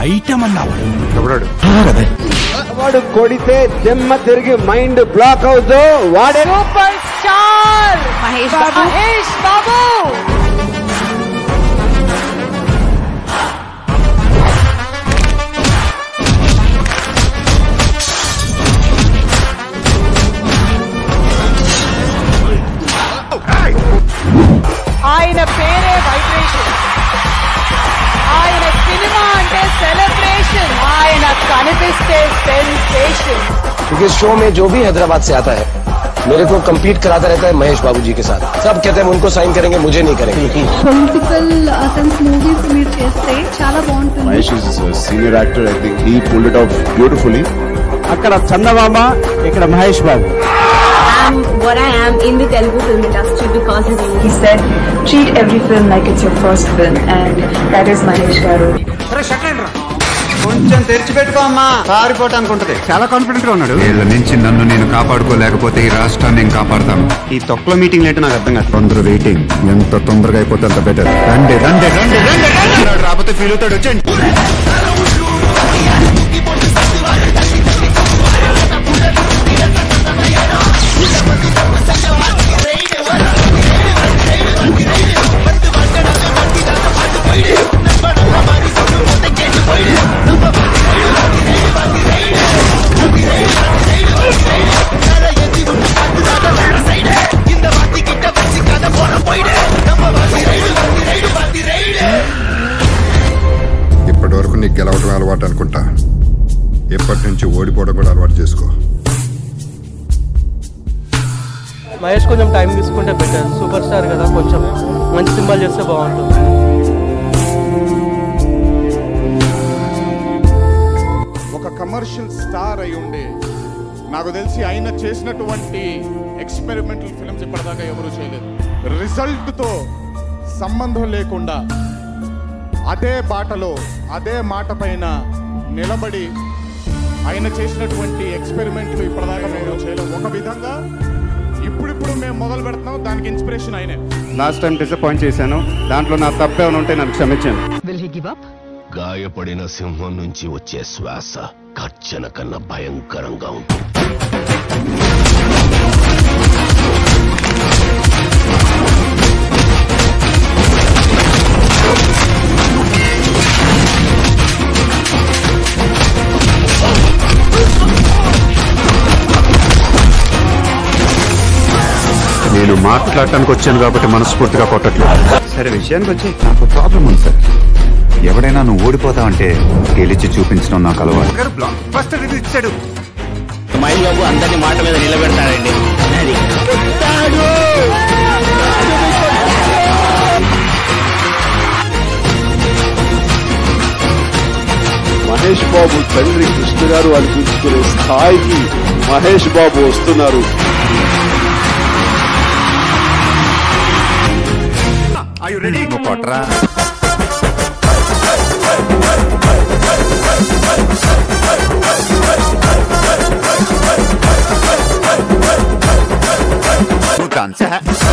Item అన్నావు వాడు కొడితే దిమ్మ తిరిగి మైండ్ బ్లాక్ అవుతూ వాడే సూపర్ స్టార్ మహేష్ బాబు మహేష్ బాబు ఆయన పేరే వైబ్రేషన్ ఆయన సినిమా అంటే సెలబ్రేషన్ ఆయన కనిపిస్తే సెన్సేషన్ क्योंकि इस शो में जो भी हैदराबाद से आता है मेरे को compete कराता रहता है महेश बाबू जी के साथ सब कहते हैं हम उनको साइन करेंगे मुझे नहीं करेंगे పొలిటికల్ సెన్స్ మూవీస్ మీరు చేస్తే చాలా బాగుంటుంది Mahesh is a senior actor. I think he pulled it off beautifully. అక్కడ చందమామ ఇక్కడ మహేష్ బాబు am what I am in the Telugu film industry because of him. He said, treat every film like it's your first film, and that is Mahesh Garu. కొంచెం తెరిచిపెట్టుకో అమ్మా పారిపోవటానికి ఉంటది చాలా confident గా ఉన్నాడు వీళ్ళ నుంచి నన్ను నేను కాపాడుకోలేకపోతే ఈ రాష్ట్రాన్ని నేను కాపాడతాను ఈ తొక్కలో మీటింగ్ ఏంటో నాకు అర్థం కాదు అందరూ వెయిటింగ్ ఎంత తొందరగా అయిపోతే అంత బెటర్ రండి రండి రండి రండి రండి. రాకపోతే ఫీల్ అవుతాడు వచ్చండి ఇప్పటి వరకు నీకు గెలవడం అలవాటు అనుకుంటా ఎప్పటి నుంచి ఓడిపోవడం కూడా అలవాటు చేసుకో మహేష్ కొంచెం టైం తీసుకుంటే బెటర్ సూపర్ స్టార్ కదా కొంచెం మంచి సింబల్ చేస్తే బాగుంటుంది ఒక కమర్షియల్ స్టార్ అయి ఉండే నాకు తెలిసి ఆయన చేసినటువంటి ఎక్స్పెరిమెంటల్ ఫిల్మ్స్ ఇప్పటిదాకా ఎవరూ చేయలేదు రిజల్ట్తో సంబంధం లేకుండా అదే బాటలో అదే మాట పైన నిలబడి ఆయన చేసినటువంటి ఎక్స్పెరిమెంట్లు ఇప్పటిదాకా మేము చేయలేము ఒక విధంగా ఇప్పుడిప్పుడు మేము మొదలు పెడుతున్నాం దానికి ఇన్స్పిరేషన్ ఆయనే లాస్ట్ టైం డిసప్పాయింట్ చేశాను దాంట్లో నా తప్పేమైనా ఉంటే నన్ను క్షమించాను గాయపడిన సింహం నుంచి వచ్చే శ్వాస కర్చన కన్నా భయంకరంగా ఉంటుంది నేను మాట్లాడటానికి వచ్చాను కాబట్టి మనస్ఫూర్తిగా కొట్టట్లేదు సరే విషయానికి వచ్చి నాకు ప్రాబ్లం ఉంది సార్ ఎవడైనా నువ్వు ఓడిపోతావంటే గెలిచి చూపించడం నాకు అలవాటు బ్లాక్ బస్టర్ ఇది ఇచ్చాడు మహేష్ బాబు అందరినీ మాట మీద నిలబెడతాడండి అది మహేష్ బాబు తండ్రి కృష్ణ గారు అనిపించుకునే స్థాయికి మహేష్ బాబు వస్తున్నారు నువ్వు కొట్టరా నువ్వు డాన్స్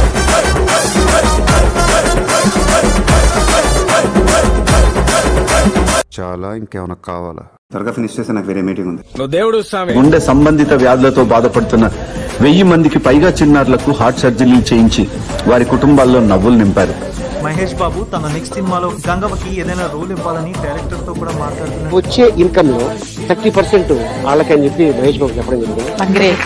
చాలా ఇంకేమైనా కావాలా త్వరగా ఫినిష్ చేస్తే నాకు వేరే మీటింగ్ ఉంది గుండె సంబంధిత వ్యాధులతో బాధపడుతున్న వెయ్యి మందికి పైగా చిన్నారులకు హార్ట్ సర్జరీలు చేయించి వారి కుటుంబాల్లో నవ్వులు నింపారు మహేష్ బాబు తన నెక్స్ట్ సినిమాలో గంగవకి ఏదైనా రోల్ ఇవ్వాలని డైరెక్టర్ తో కూడా మాట్లాడుతున్నారు వచ్చే ఇన్కమ్ లో థర్టీ పర్సెంట్ వాళ్ళకని చెప్పి మహేష్ బాబు చెప్పడం జరిగింది గ్రేట్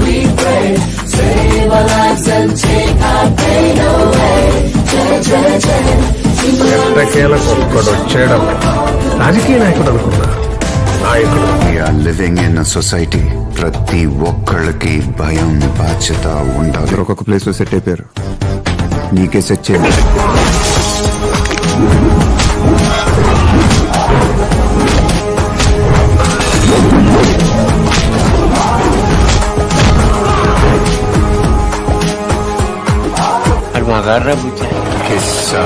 వచ్చేయడం రాజకీయ నాయకుడు అనుకున్నా నాయకుడు లివింగ్ ఇన్ సొసైటీ ప్రతి ఒక్కళ్ళకి భయం బాధ్యత ఉండాలి ఒక్కొక్క ప్లేస్ లో సెట్ అయిపోయారు నీకే సెట్ చేయాలి కిస్సా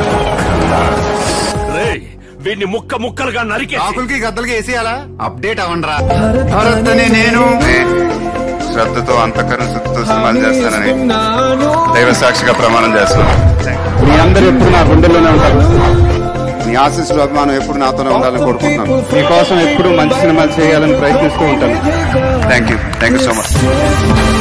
వీడిని ముక్క ముక్కలుగా నరికే ఆకులకి గద్దలకి వేసేయాలా అప్డేట్ అవ్వండిరా భరత్ అనే నేను శ్రద్ధతో అంతఃకరణ శుద్ధితో సినిమాలు చేస్తానని దైవ సాక్షిగా ప్రమాణం చేస్తున్నాను మీ అందరూ ఎప్పుడు నా గుండెల్లోనే ఉంటారు మీ ఆశీస్సులు అభిమానం ఎప్పుడు నాతోనే ఉండాలని కోరుకుంటున్నాను మీకోసం ఎప్పుడు మంచి సినిమాలు చేయాలని ప్రయత్నిస్తూ ఉంటాను thank you thank you so much